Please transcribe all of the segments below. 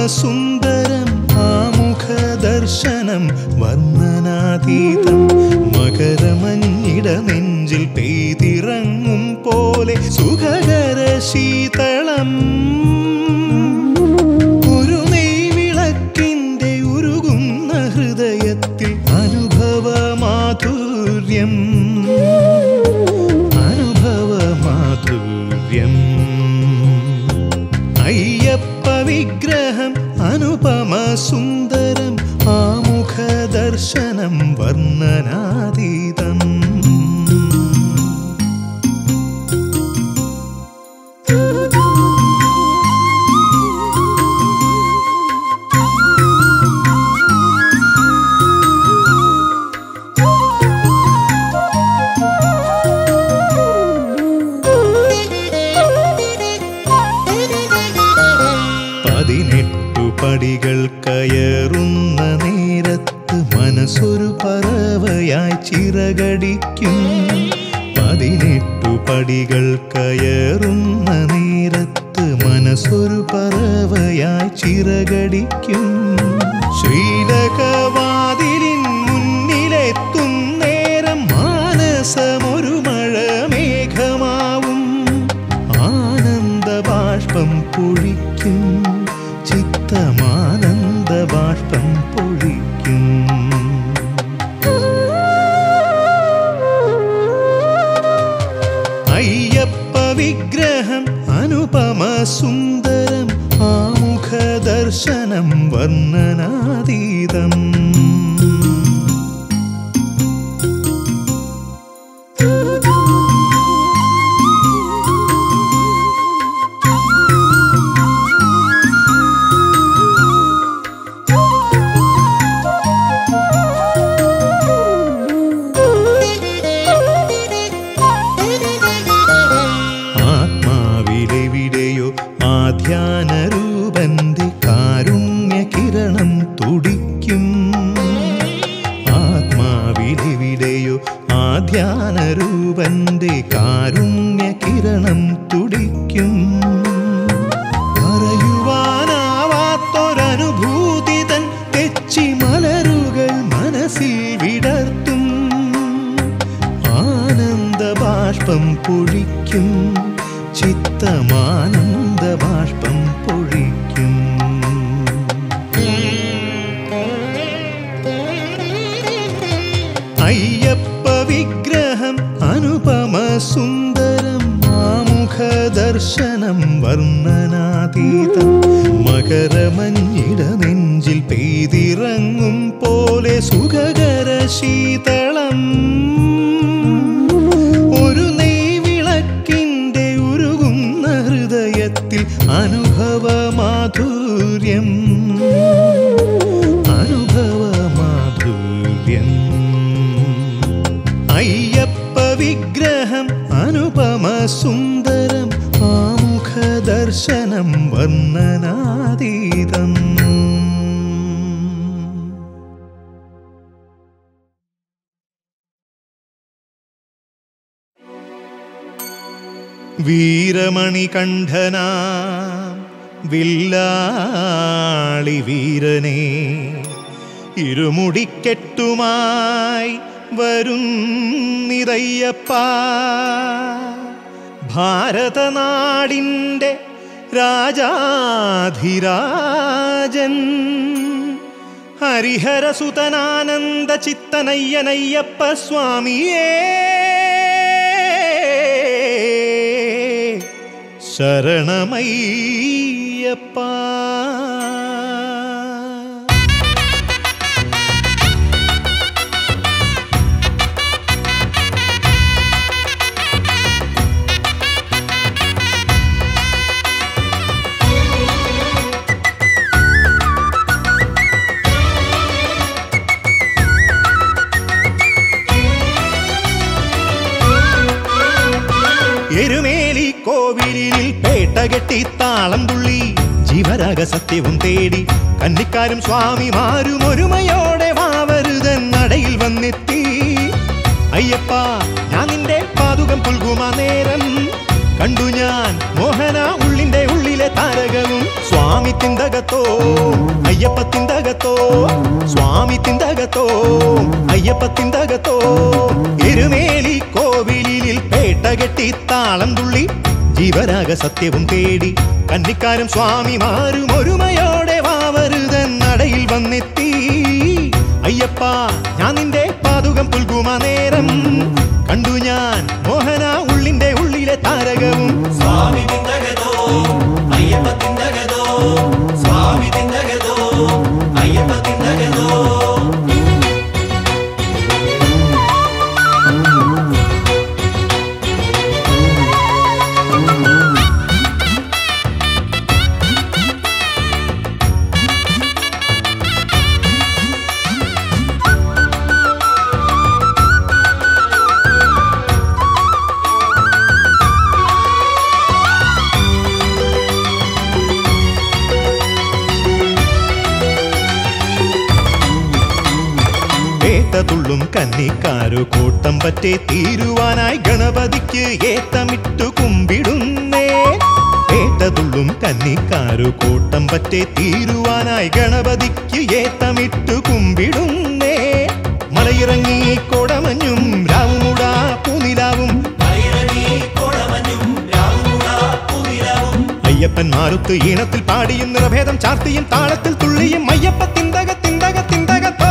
അനുപമസുന്ദരം ആമുഖദർശനം വർണ്ണനാതീതം മകരമഞ്ഞിട നെഞ്ചിൽ പെയ്തിറങ്ങും പോലെ സുഖകര ശീതളം ഒരു നെയ്വിളക്കിന്റെ ഉരുകുന്ന ഹൃദയത്തിൽ അനുഭവമാധുര്യം അനുഭവമാധുര്യം അയ്യപ്പ വിഗ്രഹം അനുപമ സുന്ദരം ആമുഖദർശനം വർണ്ണനാതീതം പതിനെട്ടു പടികൾ കയറുന്ന നേരത്ത് മനസ്സൊരു പറവയായി ചിറകടിക്കും പതിനെട്ടു പടികൾ കയറുന്ന നേരത്ത് മനസ്സൊരു പറവയായി ചിറകടിക്കും ശ്രീലകവാതിലിൻ മുന്നിലെത്തും നേരം മാനസമൊരു മഴമേഘമാവും ആനന്ദ ബാഷ്പം പൊഴിക്കും ചിത്തമാനന്ദ ബാഷ്പം പൊഴിക്കും അയ്യപ്പ വിഗ്രഹം അനുപമ സുന്ദരം ആമുഖദർശനം വർണ്ണനാതീതം ആത്മാവിലെവിടെയോ ആധ്യാന രൂപന്റെ കാരുണ്യ കിരണം തുടിക്കും ആത്മാവിലെവിടെയോ ആധ്യാന രൂപന്റെ കാരുണ്യ കിരണം തുടിക്കും പറയുവാനാവാത്തൊരനുഭൂതി തൻ തെച്ചി മലരുകൾ മനസ്സിൽ വിടർത്തും ആനന്ദ ബാഷ്പം പൊഴിക്കും ചിത്തമാനന്ദ ബാഷ്പം പൊഴിക്കും അയ്യപ്പ വിഗ്രഹം അനുപമ സുന്ദരം ആമുഖദർശനം വർണ്ണനാതീതം മകരമഞ്ഞിട നെഞ്ചിൽ പെയ്തിറങ്ങും പോലെ സുഖകര ശീതളം ഒരു നെയ്വിളക്കിന്റെ ഉരുകുന്ന ഹൃദയത്തിൽ അനുഭവമാധുര്യം അനുഭവമാധുര്യം അയ്യപ്പ വിഗ്രഹം അനുപമ സുന്ദരം ആമുഖദർശനം വർണ്ണനാതീതം വീരമണികണ്ഠനാ വില്ലാളി വീരനെ ഇരുമുടിക്കെട്ടുമായി വരുന്നിതയ്യപ്പ ഭാരതനാടിൻ്റെ രാജാധിരാജൻ ഹരിഹരസുതനാനന്ദ ചിത്തനയ്യനയ്യപ്പ സ്വാമിയേ ശരണമയ്യപ്പ എരുമേലി കോവിലിൽ പേട്ടകെട്ടി താളം തുള്ളി ജീവരാഗ സത്യവും തേടി കന്നിക്കാരും സ്വാമിമാരും ഒരുമയോടെ വാവരുതൻ നടയിൽ വന്നെത്തി അയ്യപ്പ ഞാൻ നിന്റെ പാതുകം പുൽകുമാ നേരം കണ്ടു ഞാൻ മോഹന ഉള്ളിന്റെ ഉള്ളിലെ താരകവും സ്വാമി തിന്തകത്തോ അയ്യപ്പ തിന്തകത്തോ സ്വാമി തിന്തകത്തോ അയ്യപ്പ തിന്തകത്തോ എരുമേലി കോവിലിൽ പേട്ട കെട്ടി താളം തുള്ളി ജീവരാഗ സത്യവും തേടി കന്നിക്കാരും സ്വാമിമാരും ഒരുമയോടെ വാവരുതൻ നടയിൽ വന്നെത്തി അയ്യപ്പ ഞാൻ നിന്റെ പാതുകം പുൽകുമ നേരം കണ്ടു ഞാൻ മോഹന ഉള്ളിന്റെ ഉള്ളിലെ താരകവും സ്വാമി തിന്തകതോ അയ്യപ്പ തിന്തകതോ സ്വാമി തിന്തകതോ അയ്യപ്പ തിന്തകതോ പേട്ടതുള്ളും കന്നിക്കാരു കൂട്ടം പറ്റേ തീരുവാനായി ഗണപതിക്ക് ഏത്തമിട്ടു കുമ്പിടുന്നേ പേട്ടതുള്ളും കന്നിക്കാരു കൂട്ടം പറ്റേ തീരുവാനായി ഗണപതിക്ക് ഏത്തമിട്ടു കുമ്പിടുന്നേ മലയിറങ്ങി കോടമഞ്ഞും രാവുമുടാ പൂനിലാവും ഭൈരവി കോടമഞ്ഞും രാവുമുട പൂനിലാവും അയ്യപ്പൻ മാറുത്ത് ഈണത്തിൽ പാടിയും നിറഭേദം ചാർത്തിയും താളത്തിൽ തുള്ളിയും അയ്യപ്പ തിന്തക തിന്തക തിന്തകത്തോ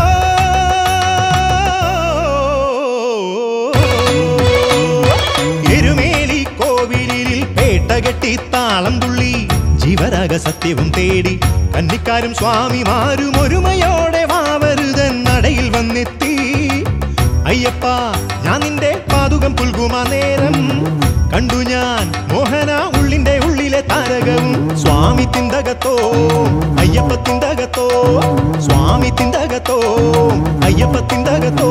എരുമേലി കോവിലിൽ പേട്ട കെട്ടി താളം തുള്ളി ജീവരാഗ സത്യവും തേടി കന്നിക്കാരും സ്വാമിമാരും ഒരുമയോടെ വാവരുതൻ നടയിൽ വന്നെത്തി അയ്യപ്പ ഞാൻ നിന്റെ പാതുകം പുൽകുമ നേരം കണ്ടു ഞാൻ മോഹന ഉള്ളിന്റെ ഉള്ളിലെ താരകവും സ്വാമി തിന്തകത്തോ അയ്യപ്പ തിന്തകത്തോ സ്വാമി തിന്തകത്തോ അയ്യപ്പ തിന്തകത്തോ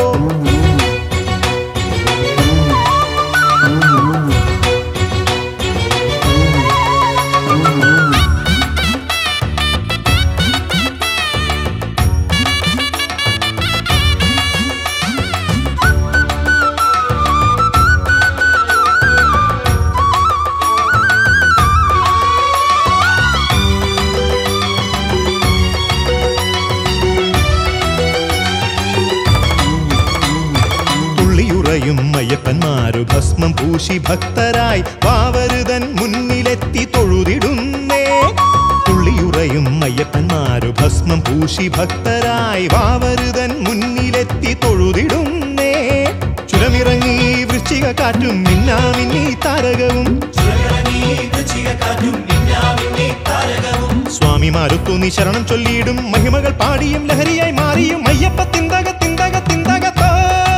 തുള്ളിയുറയും അയ്യപ്പന്മാരു ഭസ്മം പൂശി ഭക്തരായി വാവരുതൻ മുന്നിലെത്തി തൊഴുതിടുന്നേ തുള്ളിയുറയും അയ്യപ്പന്മാരു ഭസ്മം പൂശി ഭക്തരായി വാവരുതൻ മുന്നിലെത്തി തൊഴുതിടുന്നേ ചുരമിറങ്ങി വൃശ്ചിക കാറ്റും മിന്നാമിന്നി താരകവും ചുഴലിറങ്ങി വൃശ്ചികക്കാറ്റും മിന്നാമിന്നി താരകവും സ്വാമിമാരുത്തു നീ ശരണം ചൊല്ലിയിടും മഹിമകൾ പാടിയും ലഹരിയായി മാറിയും അയ്യപ്പ തിന്തക തിന്തക തിന്തകത്തോ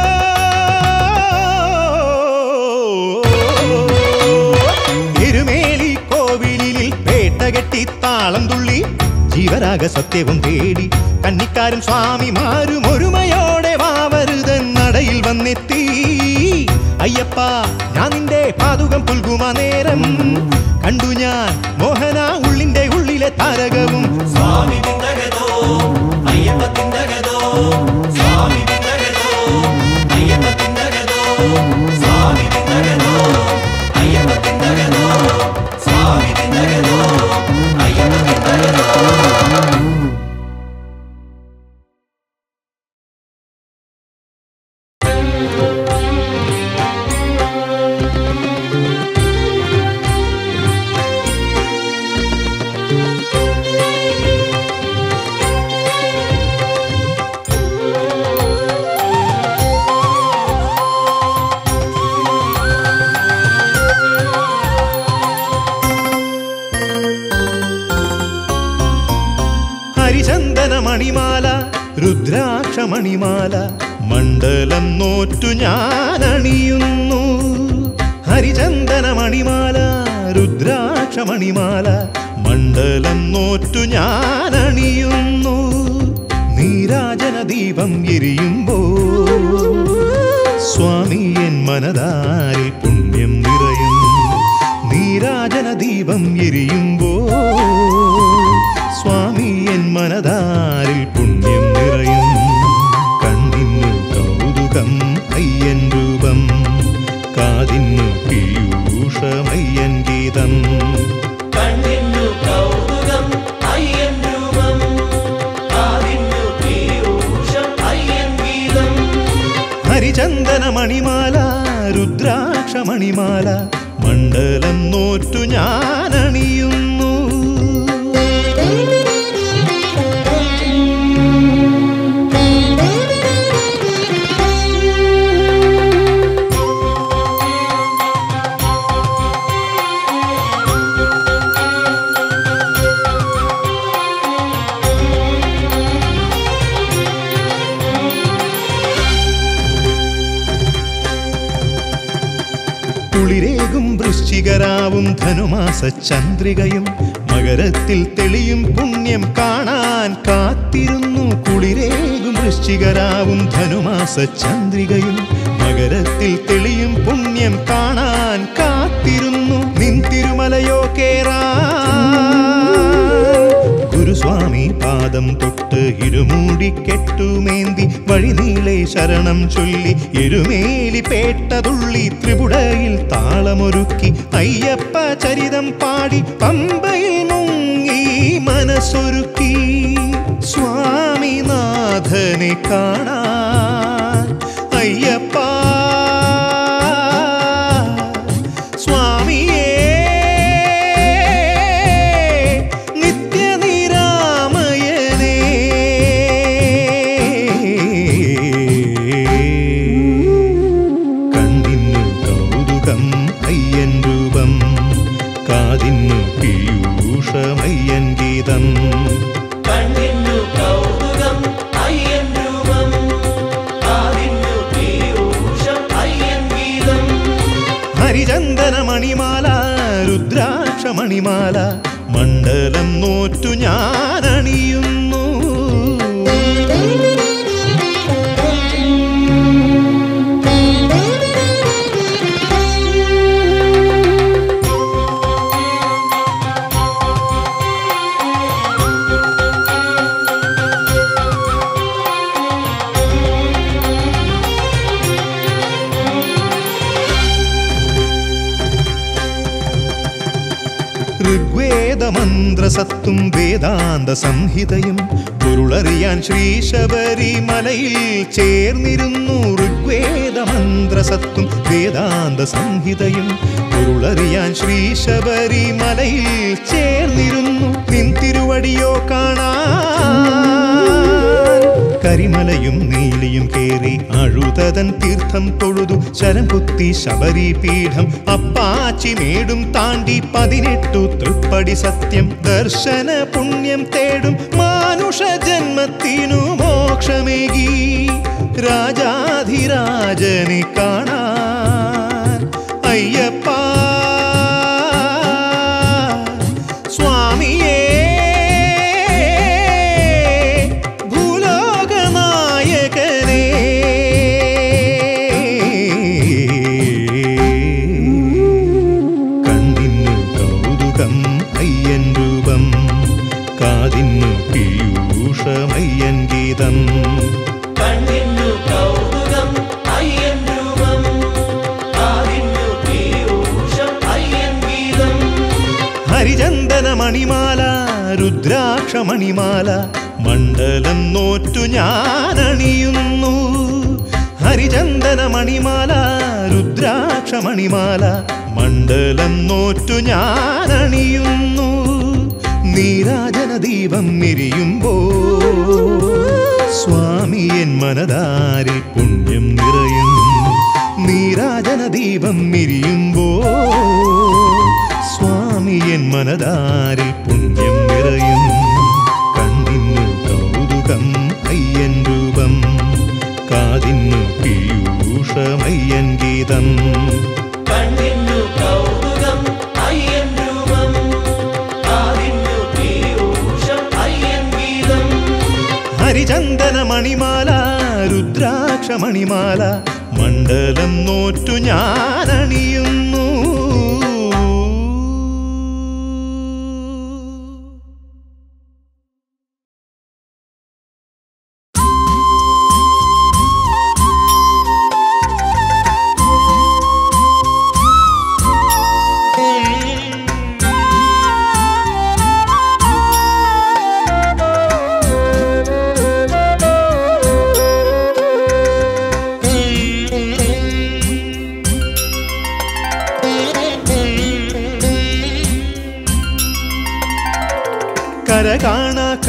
എരുമേലി കോവിലിൽ പേട്ട കെട്ടി താളം തുള്ളി ജീവരാഗ സത്യവും തേടി കന്നിക്കാരും സ്വാമിമാരും ഒരുമയോടെ വാവരുതൻ നടയിൽ വന്നെത്തി അയ്യപ്പ ഞാൻ നിന്റെ പാതുകം പുൽകുമ നേരം കണ്ടു ഞാൻ മോഹന ഉള്ളിന്റെ ഉള്ളിലെ താരകവും സ്വാമി തിന്തകതോ അയ്യപ്പ തിന്തകതോ സ്വാമി തിന്തകതോ അയ്യപ്പ തിന്തകതോ സ്വാമി തിന്തകതോ അയ്യപ്പ തിന്തകതോ സ്വാമി തിന്തകതോ അയ്യപ്പ തിന്തകതോ ഹരിചന്ദന മണിമാല രുദ്രാക്ഷ മണിമാല മണ്ഡലം നോറ്റു ഞാൻ അണിയുന്നു ഹരിചന്ദന മണിമാല രുദ്രാക്ഷ മണിമാല മണ്ഡലം നോറ്റു ഞാൻ അണിയുന്നു നീരാജന ദീപം എരിയുമ്പോ സ്വാമി എൻ മനതാരിൽ പുണ്യം നിറയും നീരാജന ദീപം എരിയുമ്പോ സ്വാമി എൻ മനതാരിൽ പുണ്യം നിറയും കണ്ണിന്നു കൗതുകം അയ്യൻ രൂപം കാതിന്നു പീയൂഷമയ്യൻ രുദ്രാക്ഷമണിമാല മണ്ഡലം നോറ്റു ഞാനണിയുന്നു കുളിരേകും വൃശ്ചികരാവും ധനുമാസ ചന്ദ്രികയും മകരത്തിൽ തെളിയും പുണ്യം കാണാൻ കാത്തിരുന്നു കുളിരേകും വൃശ്ചികരാവും ധനുമാസ ചന്ദ്രികയും മകരത്തിൽ തെളിയും പുണ്യം കാണാൻ കാത്തിരുന്നു നിൻ തിരുമലയോ കേറാ ഗുരുസ്വാമി പാദം തൊട്ട് ഇരുമൂടി കെട്ടുമേന്തി വഴിനീളെ ശരണം ചൊല്ലി എരുമേലി പേട്ടതുള്ളി ത്രിപുടയിൽ താളമൊരുക്കി അയ്യപ്പ ചരിതം പാടി പമ്പയിൽ മുങ്ങി മനസ്സൊരുക്കി സ്വാമിനാഥനെ കാണാൻ അയ്യപ്പ സ്വാമിയേ നിത്യനിരാമയനേ കണ്ടിന്നു കൗതുകം അയ്യൻ രൂപം കാതിന്നു പീയൂഷമയ്യൻ ഗീതം കണ്ണിന്നു കൗതുകം അയ്യൻ രൂപം കാതിന്നു പീയൂഷം അയ്യൻ ഗീതം ഹരിചന്ദന മണിമാല രുദ്രാക്ഷ മണിമാല മണ്ഡലം നോറ്റു ഞാനണിയുന്നു ഋഗ്വേദമന്ത്രസത്തും വേദാന്ത സംഹിതയും പൊരുളറിയാൻ ശ്രീ ശബരിമലയിൽ ചേർന്നിരുന്നു ഋഗ്വേദമന്ത്രസത്തും വേദാന്ത സംഹിതയും പൊരുളറിയാൻ ശ്രീ ശബരിമലയിൽ ചേർന്നിരുന്നു നിൻ തിരുവടിയോ കാണാൻ കരിമലയും നീലിയും കേറി അഴുതതൻ തീർത്ഥം തൊഴുതു ശരം കുത്തി ശബരി പീഠം അപ്പാച്ചി മേടും താണ്ടി പതിനെട്ടു തൃപ്പടി സത്യം ദർശന പുണ്യം തേടും മാനുഷ ജന്മത്തിനു മോക്ഷമേകി രാജാധിരാജനെ കാണാൻ അയ്യപ്പ സ്വാമിയേ ഭൂലോകനായകനേ കണ്ടിന്നു കൗതുകം അയ്യൻ രൂപം കാതിന്നു പീയൂഷമയ്യൻ ഗീതം കണ്ണിന്നു കൗതുകം അയ്യൻ രൂപം കാതിന്നു പീയൂഷം അയ്യൻ ഗീതം ഹരിചന്ദന മണിമാല രുദ്രാക്ഷ മണിമാല മണ്ഡലം നോറ്റു ഞാനണിയുന്നു ഹരിചന്ദന മണിമാല രുദ്രാക്ഷ മണിമാല മണ്ഡലം നോറ്റു ഞാനണിയുന്നു നീരാജന ദീപം മിരിയുമ്പോ സ്വാമിയൻ മനതാരിൽ പുണ്യം നിറയും നീരാജന ദീപം മിരിയുമ്പോ സ്വാമിയൻ മനതാരിൽ പുണ്യം നിറയും കണ്ടിന്നു കൗതുകം അയ്യൻ രൂപം കാതിന്നു പീയൂഷമയ്യൻ ഗീതം കണ്ണിന്നു കൗതുകം അയ്യൻ രൂപം കാതിന്നു പീയൂഷം അയ്യൻ ഗീതം ഹരിചന്ദന മണിമാല രുദ്രാക്ഷ മണിമാല മണ്ഡലം നോറ്റു ഞാനണിയുന്നു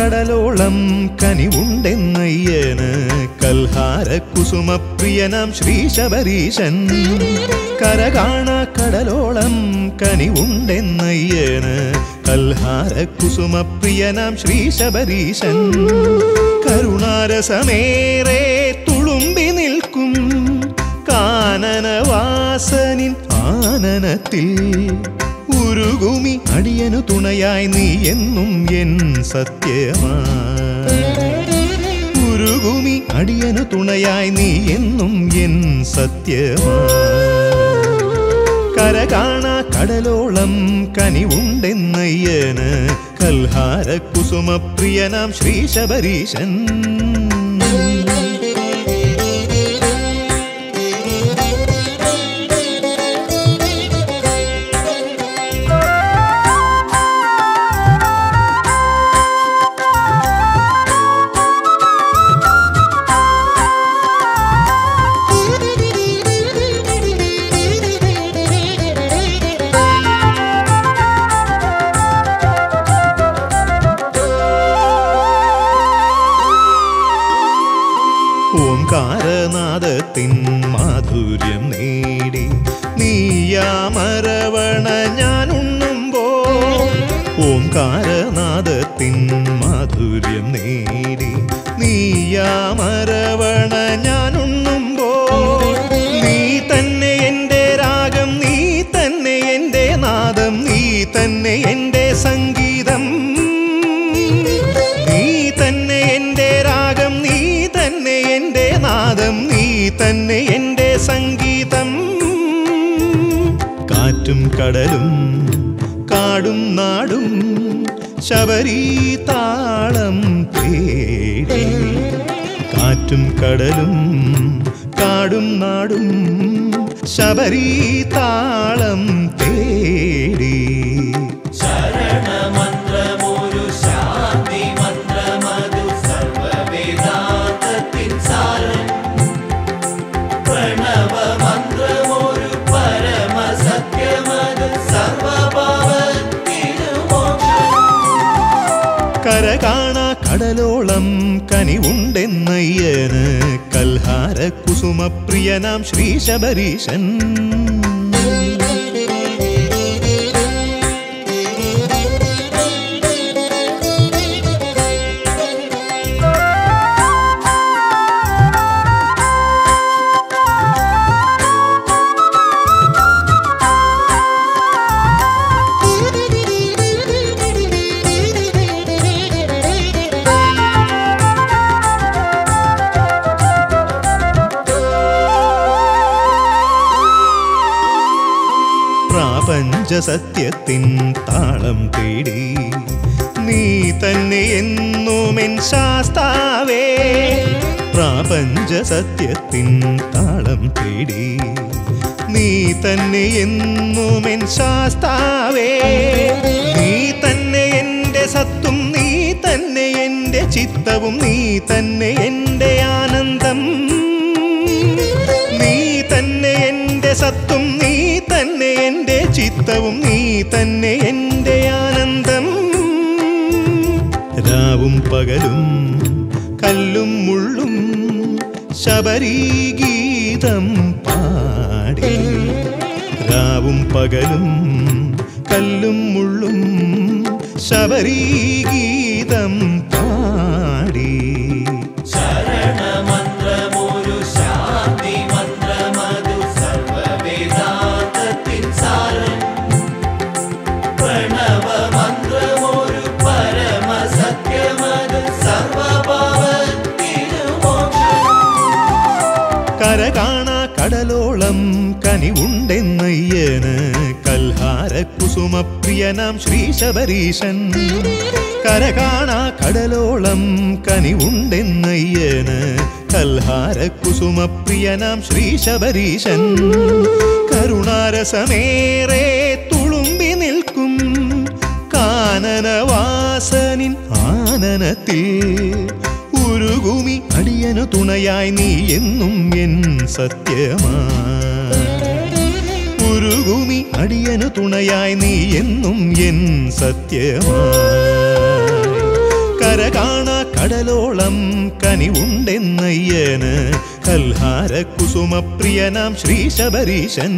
കടലോളം കനിവുണ്ടെന്നയ്യന് കൽഹാര കുസുമപ്രിയനാം ശ്രീ ശബരീശൻ കരകാണ കടലോളം കനിവുണ്ടെന്നയ്യന് കൽഹാര കുസുമപ്രിയനാം ശ്രീ ശബരീശൻ കരുണാരസമേറെ തുളുമ്പി നിൽക്കും കാനനവാസനിൻ ആനനത്തിൽ ഉരുകുമി അടിയനു തുണയായി നീ എന്നും എൻ സത്യമാ ഉരുകുമി അടിയനു തുണയായി നീ എന്നും എൻ സത്യമാ കരകാണ കടലോളം കനിവുണ്ടെന്നയ്യന് കൽഹാര കുസുമപ്രിയനാം ശ്രീ ശബരീശൻ ഓംകാരനാദത്തിൻ മാധുര്യം നേടി നീയാമരവണ ഞാനുണ്ണുമ്പോ ഓംകാരനാദത്തിൻ മാധുര്യം നേടി നീയാമരവണ ഞാനുണ്ണുമ്പോ നീ തന്നെ എൻ്റെ രാഗം നീ തന്നെ എൻ്റെ നാദം നീ തന്നെ എൻ്റെ സംഗീതം നീ തന്നെ എൻ്റെ രാഗം നീ തന്നെ എൻ്റെ നാദം നീ തന്നെ എൻ്റെ സംഗീതം കാറ്റും കടലും കാടും നാടും ശബരീ താളം തേടി കാറ്റും കടലും കാടും നാടും ശബരീ താളം തേടി ശരണമന്ത്രമൊരു ശാന്തി മന്ത്രമതു സർവവേദാന്തത്തിൻ സാരം പ്രണവ മന്ത്രമൊരു പരമസത്യമത് സർവപാവത്തിനുമോക്ഷം കരകാണ കടലോളം കനിവുണ്ടെന്നയ്യന് കൽഹാര കുസുമപ്രിയനാം ശ്രീ ശബരീശൻ പ്രാപഞ്ച സത്യത്തിൻ താളം തേടി നീ തന്നെ എന്നുമെൻ ശാസ്താവേ പ്രാപഞ്ച സത്യത്തിൻ താളം തേടി നീ തന്നെ എന്നുമെൻ ശാസ്താവേ നീ തന്നെ എൻ്റെ സത്തും നീ തന്നെ എൻ്റെ ചിത്തവും നീ തന്നെ എൻ്റെ ആനന്ദം നീ തന്നെ എൻ്റെ സത്തും നീ തന്നെ എൻ്റെ ചിത്തവും നീ തന്നെ എൻ്റെ ആനന്ദം രാവും പകലും കല്ലും മുള്ളും ശബരീ ഗീതം പാടി രാവും പകലും കല്ലും മുള്ളും ശബരീ ഗീതം പാടി ശരണമന്ത്രമൊരു ശാന്തി മന്ത്രമതു സർവവേദാന്തത്തിൻ സാരം പ്രണവ മന്ത്രമൊരു പരമസത്യമത് സർവപാവത്തിനുമോക്ഷം കരകാണ കടലോളം കനിവുണ്ടെന്നയ്യന് കൽഹാര കുസുമപ്രിയനാം ശ്രീ ശബരീശൻ കരകാണ കടലോളം കനിവുണ്ടെന്നയ്യന് കൽഹാര കുസുമപ്രിയനാം ശ്രീ ശബരീശൻ കരുണാരസമേറെ തുളുമ്പി നിൽക്കും കാനനവാസനിൻ ആനനത്തിൽ ഉരുകുമി അടിയനു തുണയായി നീ എന്നും എൻ സത്യമാ ഉരുകുമി അടിയനു തുണയായി നീ എന്നും എൻ സത്യമായി കര കാണാ കടലോളം കനിവുണ്ടെന്നയ്യന് കൽഹാര കുസുമപ്രിയനാം ശ്രീ ശബരീശൻ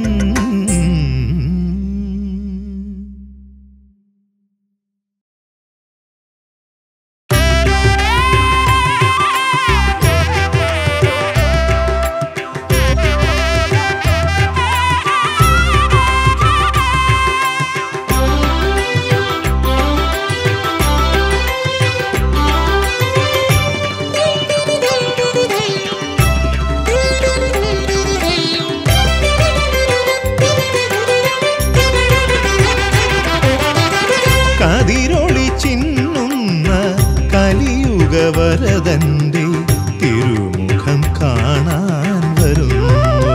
കതിരൊളി ചിന്നുന്ന കലിയുഗവരതന്റെ തിരുമുഖം കാണാൻ വരുന്നു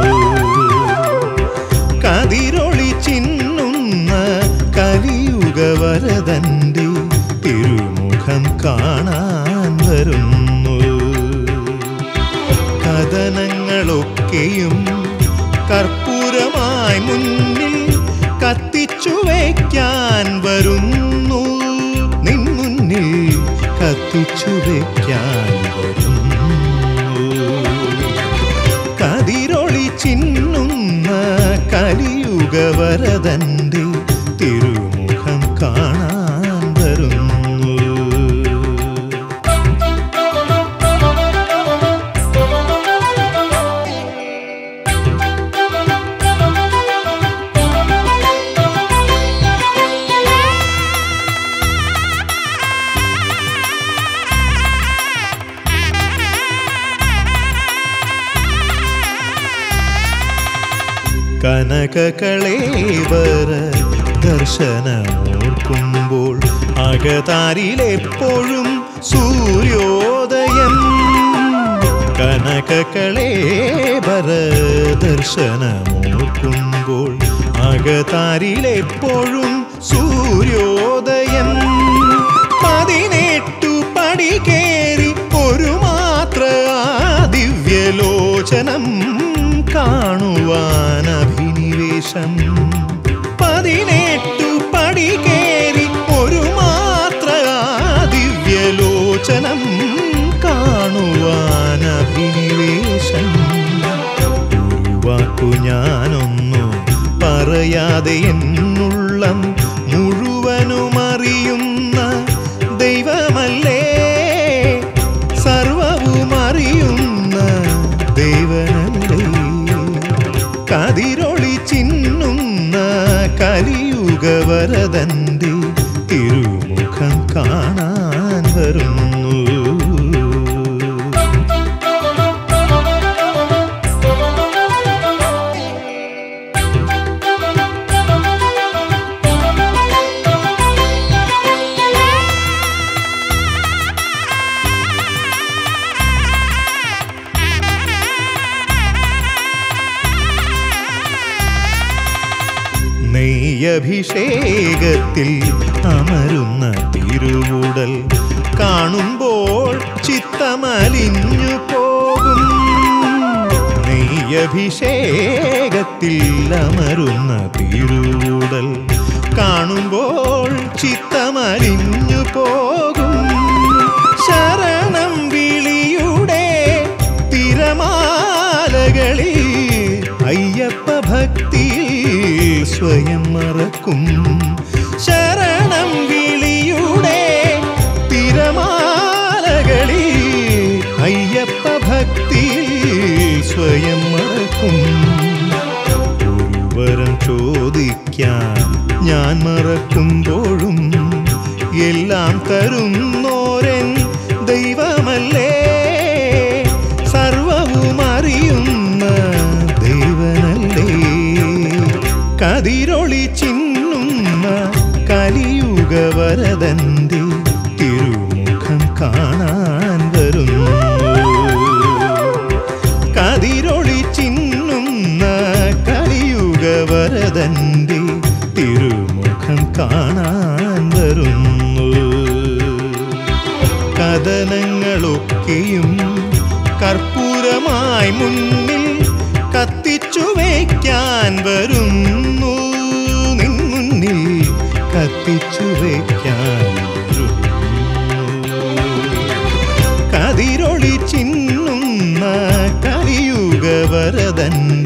കതിരൊളി ചിന്നുന്ന കലിയുഗവരതന്റെ തിരുമുഖം കാണാൻ വരുന്നു കഥനങ്ങളൊക്കെയും കർപ്പൂരമായി മുന്നിൽ കത്തിച്ചു വയ്ക്കാൻ വരുന്നു നിൻ മുന്നിൽ കത്തിച്ചു വയ്ക്കാൻ വരുന്നു കതിരൊളി ചിന്നുന്ന കലിയുഗവരതന്റെ തിരുമുഖം കാണാൻ വരുന്നു കനകകളേവര ദർശനമോർക്കുമ്പോൾ അകതാരിലെപ്പോഴും സൂര്യോദയം കനകകളേവര ദർശനമോർക്കുമ്പോൾ അകതാരിലെപ്പോഴും സൂര്യോദയം പതിനെട്ടു പടി കേറി ഒരു മാത്ര ആ ദിവ്യലോചനം കാണുവാൻ അഭിനിവേശം പതിനെട്ടു പടി കേറി ഒരു മാത്ര ആ ദിവ്യലോചനം കാണുവാൻ അഭിനിവേശം ഒരു വാക്കു ഞാനൊന്നു പറയാതെ എന്നുള്ളം മുഴുവനും അറിയുന്ന ദൈവമല്ലേ സർവവും അറിയുന്ന ദൈവനല്ലേ കതിരൊളി ചിന്നുന്ന കലിയുഗവരതന്റെ തിരുമുഖം കാണാൻ വരുന്നു നെയ്യഭിഷേകത്തിൽ അമരുന്ന തിരുവുടൽ കാണുമ്പോൾ ചിത്തമലിഞ്ഞു പോകും നെയ്യഭിഷേകത്തിൽ അമരുന്ന തിരുവുടൽ കാണുമ്പോൾ ചിത്തമലിഞ്ഞു പോകും ശരണം വിളിയുടെ തിരമാലകളിൽ അയ്യപ്പ ഭക്തിയിൽ സ്വയം മറക്കും ശരണം വിളിയുടെ തിരമാലകളിൽ അയ്യപ്പ ഭക്തിയിൽ സ്വയം മറക്കും ഒരു വരം ചോദിക്കാൻ ഞാൻ മറക്കുമ്പോഴും എല്ലാം തരുന്നോരൻ ദൈവമല്ലേ സർവവും അറിയുന്ന ദൈവനല്ലേ കതിരൊളി ചിന്നുന്ന കലിയുഗവരതന്റെ തിരുമുഖം കാണാൻ വരുന്നു കതിരൊളി ചിന്നുന്ന കലിയുഗവരതന്റെ തിരുമുഖം കാണാൻ വരുന്നു കഥനങ്ങളൊക്കെയും കർപ്പൂരമായി മുന്നിൽ കത്തിച്ചു വയ്ക്കാൻ വരുന്നു നിൻ മുന്നിൽ കത്തിച്ചു വയ്ക്കാൻ വരുന്നു ചിന്നുന്ന കലിയുഗവരതൻ